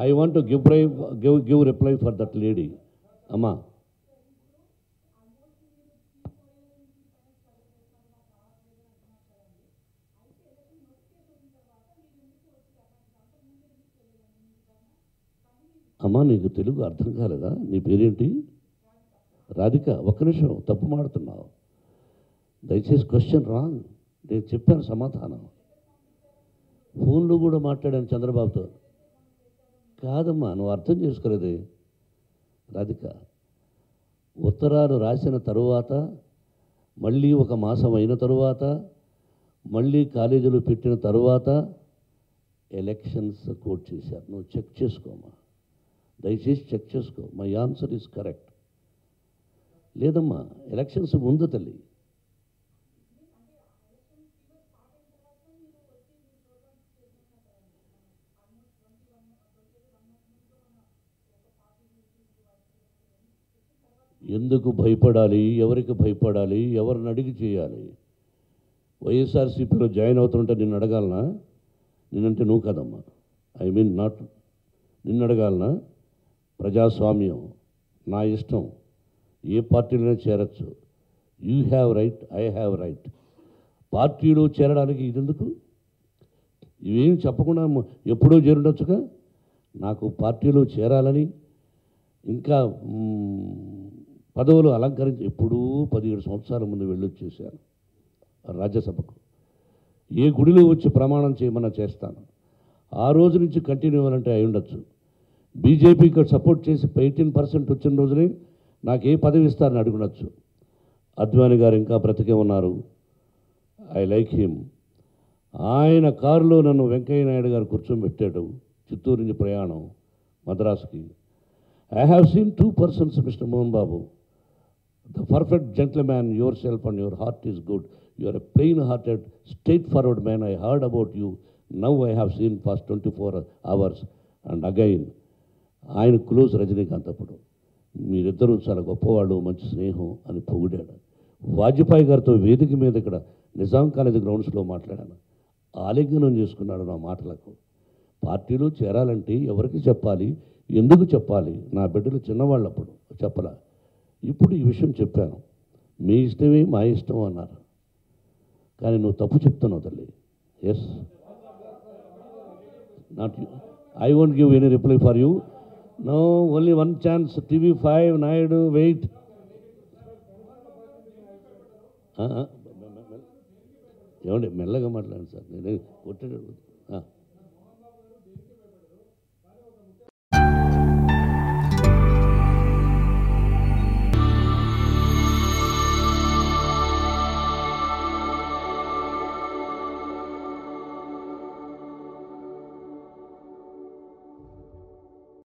I want to give reply give give reply for that lady అమ్మా అమ్మా నీకు తెలుగు అర్థం కాలేదా నీ పేరేంటి రాధిక ఒక్క నిమిషం తప్పు మాడుతున్నావు దయచేసి క్వశ్చన్ రాంగ్ నేను చెప్పాను సమాధానం ఫోన్లో కూడా మాట్లాడాను చంద్రబాబుతో కాదమ్మా నువ్వు అర్థం చేసుకోలేదే రాధిక ఉత్తరాలు రాసిన తరువాత మళ్ళీ ఒక మాసం అయిన తరువాత మళ్ళీ కాలేజీలో పెట్టిన తరువాత ఎలక్షన్స్ కోట్ చేశారు నువ్వు చెక్ చేసుకోమా దయచేసి చెక్ చేసుకో మై ఆన్సర్ ఈజ్ కరెక్ట్ లేదమ్మా ఎలక్షన్స్ ముందు తల్లి ఎందుకు భయపడాలి ఎవరికి భయపడాలి ఎవరిని అడిగి చేయాలి వైఎస్ఆర్సీపీలో జాయిన్ అవుతుంటే నిన్ను అడగాలనా నేనంటే నువ్వు కదమ్మా ఐ మీన్ నాట్ నిన్ను అడగాలనా ప్రజాస్వామ్యం నా ఇష్టం ఏ పార్టీలోనే చేరచ్చు you have right I have right పార్టీలో చేరడానికి ఇదెందుకు ఇవేం చెప్పకుండా మ- ఎప్పుడో చేరుండొచ్చుగా నాకు పార్టీలో చేరాలని ఇంకా మ్, పదవులు అలంకరించి ఎప్పుడూ పదిహేడు సంవత్సరాల ముందు వెళ్ళొచ్చేసాను రాజ్యసభకు ఏ గుడిలో వచ్చి ప్రమాణం చేయమన్నా చేస్తాను ఆ రోజు నుంచి కంటిన్యూ అవ్వాలంటే అయి ఉండొచ్చు బీజేపీకి సపోర్ట్ చేసి ఎయిటీన్ పర్సెంట్ వచ్చిన రోజునే నాకు ఏ పదవి ఇస్తారని అడుగునొచ్చు అద్వాని గారు ఇంకా బ్రతికే ఉన్నారు ఐ లైక్ హిమ్ ఆయన కారులో నన్ను వెంకయ్య నాయుడు గారు కూర్చోబెట్టాడు చిత్తూరు నుంచి ప్రయాణం మద్రాసుకి I have seen two persons mister Mohan Babu the perfect gentleman yourself and your heart is good you are a plain hearted straightforward man I heard about you now I have seen past twenty four hours and again ఆయన close Rajinikanth అప్పుడు మీరిద్దరూ చాలా గొప్పవాళ్ళు మంచి స్నేహం అని పొగిడాడు వాజ్పేయి గారితో వేదిక మీద ఇక్కడ నిజాం కాలేజ్ గ్రౌండ్స్లో మాట్లాడాను ఆలింగనం చేసుకున్నాడు నా మాటలకు పార్టీలో చేరాలంటే ఎవరికి చెప్పాలి ఎందుకు చెప్పాలి నా బిడ్డలు చిన్నవాళ్ళు అప్పుడు చెప్పలా ఇప్పుడు ఈ విషయం చెప్పాను మీ ఇష్టమే మా ఇష్టం అన్నారు కానీ నువ్వు తప్పు చెప్తున్నావు తల్లి yes not you I won't give any reply for you no only one chance TV five Naidu wait ఏమండి మెల్లగా మాట్లాడండి సార్ నేను కొట్టాడు